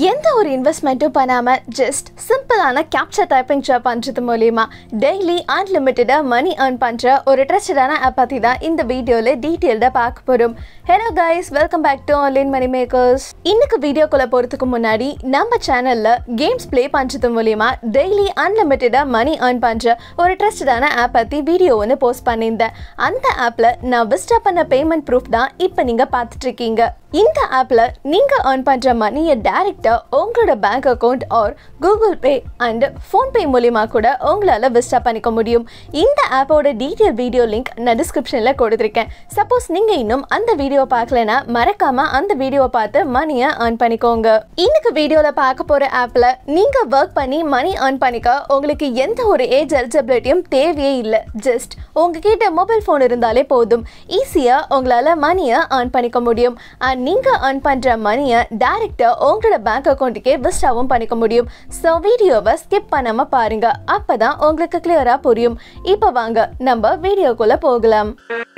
எந்த ஒரு இன்வெஸ்ட்மெண்ட்டும் பண்ணாமல் ஜஸ்ட் சிம்பிளான கேப்சர் டைப்பிங் ஜாப் பண்ணுறது மூலியமா டெய்லி அன்லிமிட்டடாக மணி earn பண்ணுற ஒரு ட்ரஸ்டடான ஆப் பற்றி தான் இந்த வீடியோவில் டீட்டெயில்டாக பார்க்க போகிறோம் hello guys welcome back to online money makers இன்னைக்கு வீடியோக்குள்ளே போகிறதுக்கு முன்னாடி நம்ம சேனலில் கேம்ஸ் ப்ளே பண்ணுறது மூலியமா டெய்லி அன்லிமிட்டடாக மணி earn பண்ணுற ஒரு ட்ரஸ்டடான ஆப் பற்றி வீடியோ ஒன்று போஸ்ட் பண்ணியிருந்தேன் அந்த ஆப்பில் நான் விஸ்டா பண்ண பேமெண்ட் ப்ரூஃப் தான் இப்போ நீங்கள் பார்த்துட்ருக்கீங்க இந்த ஆப்பில் நீங்கள் earn பண்ணுற மணியை டேரெக்டாக உங்களோட bank account or Google Pay and PhonePe மூலிமா கூட உங்களால் விஸ்டா பண்ணிக்க முடியும் இந்த ஆப்போட டீட்டெயில் வீடியோ லிங்க் நான் டிஸ்கிரிப்ஷனில் கொடுத்துருக்கேன் சப்போஸ் நீங்கள் இன்னும் அந்த வீடியோ பார்க்கலனா மறக்காம அந்த வீடியோவை பார்த்து மணியை earn பண்ணிக்கோங்க இன்னைக்கு வீடியோவில் பார்க்க போகிற ஆப்பில் நீங்கள் ஒர்க் பண்ணி மணி earn பண்ணிக்க உங்களுக்கு எந்த ஒரு ஏஜ் எலிஜிபிலிட்டியும் தேவையே இல்லை ஜஸ்ட் உங்ககிட்ட மொபைல் ஃபோன் இருந்தாலே போதும் ஈஸியாக உங்களால் மணியை earn பண்ணிக்க முடியும் அண்ட் நீங்கள் earn பண்ணுற மணியை டேரெக்டாக உங்களோட பேங்க் அக்கௌண்ட்டுக்கே விஸ்டாவும் பண்ணிக்க முடியும் ஸோ வீடியோவை ஸ்கிப் பண்ணாமல் பாருங்க அப்போ தான் உங்களுக்கு கிளியராக புரியும் இப்போ வாங்க நம்ம வீடியோக்குள்ளே போகலாம்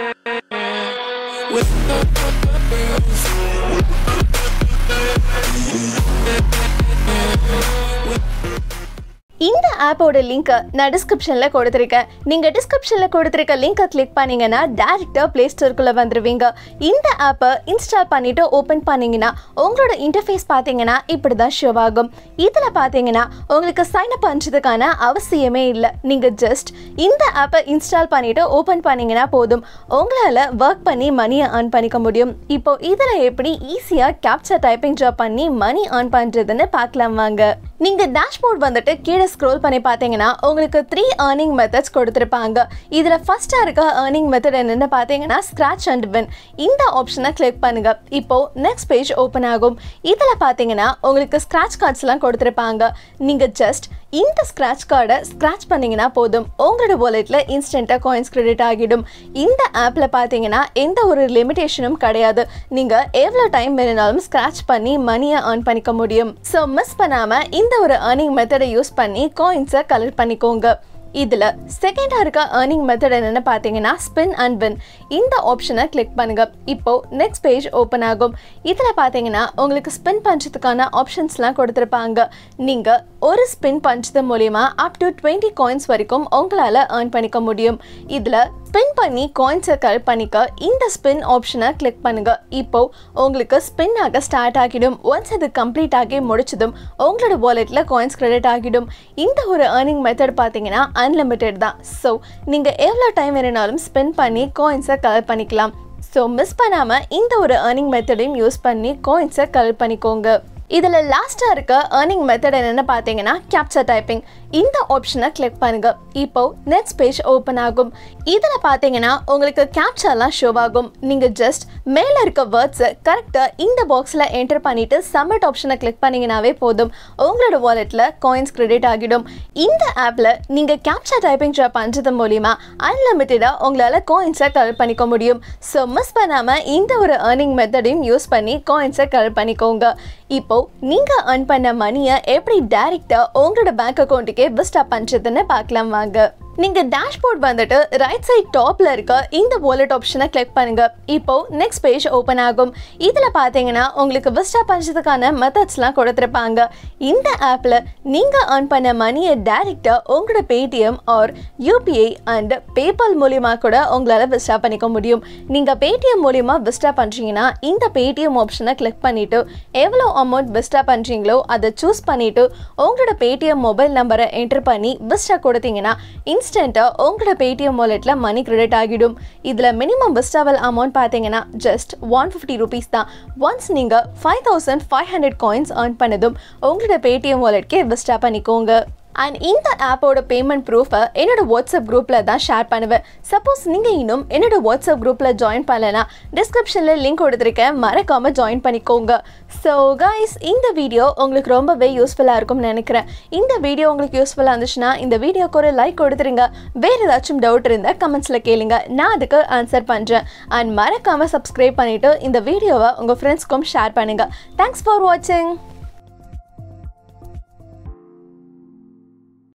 இந்த ஆப்போட லிங்க்கை நான் டிஸ்கிரிப்ஷனில் கொடுத்துருக்கேன் நீங்கள் டிஸ்கிரிப்ஷனில் கொடுத்துருக்க லிங்கை கிளிக் பண்ணீங்கன்னா டேரெக்டாக ப்ளே ஸ்டோருக்குள்ளே வந்துடுவீங்க இந்த ஆப்பை இன்ஸ்டால் பண்ணிவிட்டு ஓப்பன் பண்ணீங்கன்னா உங்களோட இன்டர்ஃபேஸ் பார்த்தீங்கன்னா இப்படி தான் ஷோ ஆகும் இதில் பார்த்தீங்கன்னா உங்களுக்கு சைன் அப் பண்ணுறதுக்கான அவசியமே இல்லை நீங்கள் ஜஸ்ட் இந்த ஆப்பை இன்ஸ்டால் பண்ணிவிட்டு ஓப்பன் பண்ணீங்கன்னா போதும் உங்களால் ஒர்க் பண்ணி மணியை earn பண்ணிக்க முடியும் இப்போ இதில் எப்படி ஈஸியாக கேப்சர் டைப்பிங் ஜாப் பண்ணி மணி earn பண்ணுறதுன்னு பார்க்கலாம் வாங்க நீங்கள் டேஷ்போர்ட் வந்துட்டு கீழே ஸ்க்ரோல் பண்ணி பார்த்தீங்கன்னா உங்களுக்கு த்ரீ ஏர்னிங் மெத்தட்ஸ் கொடுத்துருப்பாங்க இதில் ஃபஸ்ட்டாக இருக்க ஏர்னிங் மெத்தட் என்னென்னு பார்த்தீங்கன்னா ஸ்க்ராட்ச் அண்ட் வின் இந்த ஆப்ஷனை கிளிக் பண்ணுங்க இப்போ நெக்ஸ்ட் பேஜ் ஓப்பன் ஆகும் இதில் பார்த்தீங்கன்னா உங்களுக்கு ஸ்க்ராட்ச் கார்ட்ஸ்லாம் கொடுத்துருப்பாங்க நீங்கள் ஜஸ்ட் இந்த ஸ்க்ராட்ச் கார்டை ஸ்க்ராட்ச் பண்ணீங்கன்னா போதும் உங்களோட வாலெட்டில் இன்ஸ்டண்ட்டாக காயின்ஸ் கிரெடிட் ஆகிடும் இந்த ஆப்பில் பார்த்தீங்கன்னா எந்த ஒரு லிமிடேஷனும் கிடையாது நீங்கள் எவ்வளோ டைம் வேணுனாலும் ஸ்க்ராட்ச் பண்ணி மணியை earn பண்ணிக்க முடியும் ஸோ மிஸ் பண்ணாமல் இந்த ஒரு ஏர்னிங் மெத்தடை யூஸ் பண்ணி காயின்ஸை கலெக்ட் பண்ணிக்கோங்க இதில் செகண்டாக இருக்க ஏர்னிங் மெத்தட் என்னென்னு பார்த்தீங்கன்னா ஸ்பின் அண்ட் வின் இந்த ஆப்ஷனை கிளிக் பண்ணுங்க இப்போ நெக்ஸ்ட் பேஜ் ஓப்பன் ஆகும் இதில் பார்த்தீங்கன்னா உங்களுக்கு ஸ்பின் பண்ணுறதுக்கான ஆப்ஷன்ஸ்லாம் கொடுத்துருப்பாங்க நீங்கள் ஒரு ஸ்பின் பண்ணுறது மூலிமா அப் டு டுவெண்ட்டி காயின்ஸ் வரைக்கும் உங்களால் earn பண்ணிக்க முடியும் இதில் ஸ்பின் பண்ணி காயின்ஸை கலெக்ட் பண்ணிக்க இந்த ஸ்பின் ஆப்ஷனை கிளிக் பண்ணுங்க இப்போ உங்களுக்கு ஸ்பின் ஆக ஸ்டார்ட் ஆகிடும் ஒன்ஸ் அது கம்ப்ளீட் ஆகி முடிச்சதும் உங்களோட வாலெட்டில் காயின்ஸ் கிரெடிட் ஆகிடும் இந்த ஒரு ஏர்னிங் மெத்தட் பார்த்தீங்கன்னா அன்லிமிட்டெட் தான் ஸோ நீங்கள் எவ்வளோ டைம் வேணுனாலும் ஸ்பெண்ட் பண்ணி காயின்ஸை கலெக்ட் பண்ணிக்கலாம் ஸோ மிஸ் பண்ணாமல் இந்த ஒரு ஏர்னிங் மெத்தடையும் யூஸ் பண்ணி காயின்ஸை கலெக்ட் பண்ணிக்கோங்க இதில் லாஸ்ட்டாக இருக்க ஏர்னிங் மெத்தட் என்னென்னு பார்த்தீங்கன்னா கேப்சர் டைப்பிங் இந்த ஆப்ஷனை கிளிக் பண்ணுங்க இப்போ நெக்ஸ்ட் பேஜ் ஓப்பன் ஆகும் இதில் பார்த்தீங்கன்னா உங்களுக்கு கேப்சர்லாம் ஷோ ஆகும் நீங்கள் ஜஸ்ட் மேலே இருக்க வேர்ட்ஸை கரெக்டாக இந்த பாக்ஸில் என்டர் பண்ணிட்டு சப்மிட் ஆப்ஷனை கிளிக் பண்ணீங்கன்னாவே போதும் உங்களோட வாலெட்டில் காயின்ஸ் கிரெடிட் ஆகிடும் இந்த ஆப்பில் நீங்கள் கேப்சர் டைப்பிங் ட்ரை பண்ணுறது மூலிமா அன்லிமிட்டடாக உங்களால் காயின்ஸை கலெக்ட் பண்ணிக்க முடியும் ஸோ மிஸ் பண்ணாமல் இந்த ஒரு ஏர்னிங் மெத்தடையும் யூஸ் பண்ணி காயின்ஸை கலெக்ட் பண்ணிக்கோங்க இப்போ நீங்கள் earn பண்ண மணியை எப்படி டைரெக்டாக உங்களோட பேங்க் அக்கௌண்ட்டுக்கே விஸ்டா பண்ணுறதுன்னு பார்க்கலாம் வாங்க நீங்கள் டேஷ்போர்ட் வந்துட்டு ரைட் சைட் டாப்பில் இருக்க இந்த வாலெட் ஆப்ஷனை கிளிக் பண்ணுங்க இப்போ நெக்ஸ்ட் பேஜ் ஓப்பன் ஆகும் இதில் பார்த்தீங்கன்னா உங்களுக்கு விஸ்டா பண்ணுறதுக்கான மெத்தட்ஸ்லாம் கொடுத்துருப்பாங்க இந்த ஆப்பில் நீங்கள் earn பண்ண மணியை டைரெக்டாக உங்களோட Paytm or UPI and PayPal மூலியமாக கூட உங்களால் விஸ்டா பண்ணிக்க முடியும் நீங்கள் பேடிஎம் மூலியமாக விஸ்டா பண்ணுறீங்கன்னா இந்த பேடிஎம் ஆப்ஷனை கிளிக் பண்ணிவிட்டு எவ்வளோ அமௌண்ட் விஸ்டா பண்ணுறீங்களோ அதை சூஸ் பண்ணிவிட்டு உங்களோட பேடிஎம் மொபைல் நம்பரை என்டர் பண்ணி விஸ்டா கொடுத்தீங்கன்னா இன்ஸ்டண்ட்டாக உங்களோட பேடிஎம் வாலெட்டில் மணி கிரெடிட் ஆகிடும் இதில் மினிமம் விஸ்டாவல் அமௌண்ட் பார்த்தீங்கன்னா ஜஸ்ட் ஒன் ஃபிஃப்டி ருபீஸ் தான் ஒன்ஸ் நீங்கள் five thousand five hundred coins earn பண்ணதும் உங்களோட பேடிஎம் வாலெட்கே விஸ்டா பண்ணிக்கோங்க அண்ட் இந்த ஆப்போட பேமெண்ட் ப்ரூஃபை என்னோட வாட்ஸ்அப் குரூப்பில் தான் ஷேர் பண்ணுவேன் சப்போஸ் நீங்கள் இன்னும் என்னோட வாட்ஸ்அப் குரூப்பில் ஜாயின் பண்ணலனா டிஸ்கிரிப்ஷனில் லிங்க் கொடுத்துருக்கேன் மறக்காமல் ஜாயின் பண்ணிக்கோங்க ஸோ கைஸ் இந்த வீடியோ உங்களுக்கு ரொம்பவே யூஸ்ஃபுல்லாக இருக்கும்னு நினைக்கிறேன் இந்த வீடியோ உங்களுக்கு யூஸ்ஃபுல்லாக இருந்துச்சுன்னா இந்த வீடியோக்கு ஒரு லைக் கொடுத்துருங்க வேறு ஏதாச்சும் டவுட் இருந்தால் கமெண்ட்ஸில் கேளுங்க நான் அதுக்கு ஆன்சர் பண்ணுறேன் அண்ட் மறக்காமல் சப்ஸ்கிரைப் பண்ணிவிட்டு இந்த வீடியோவை உங்கள் ஃப்ரெண்ட்ஸ்க்கும் ஷேர் பண்ணுங்கள் தேங்க்ஸ் ஃபார் வாட்சிங்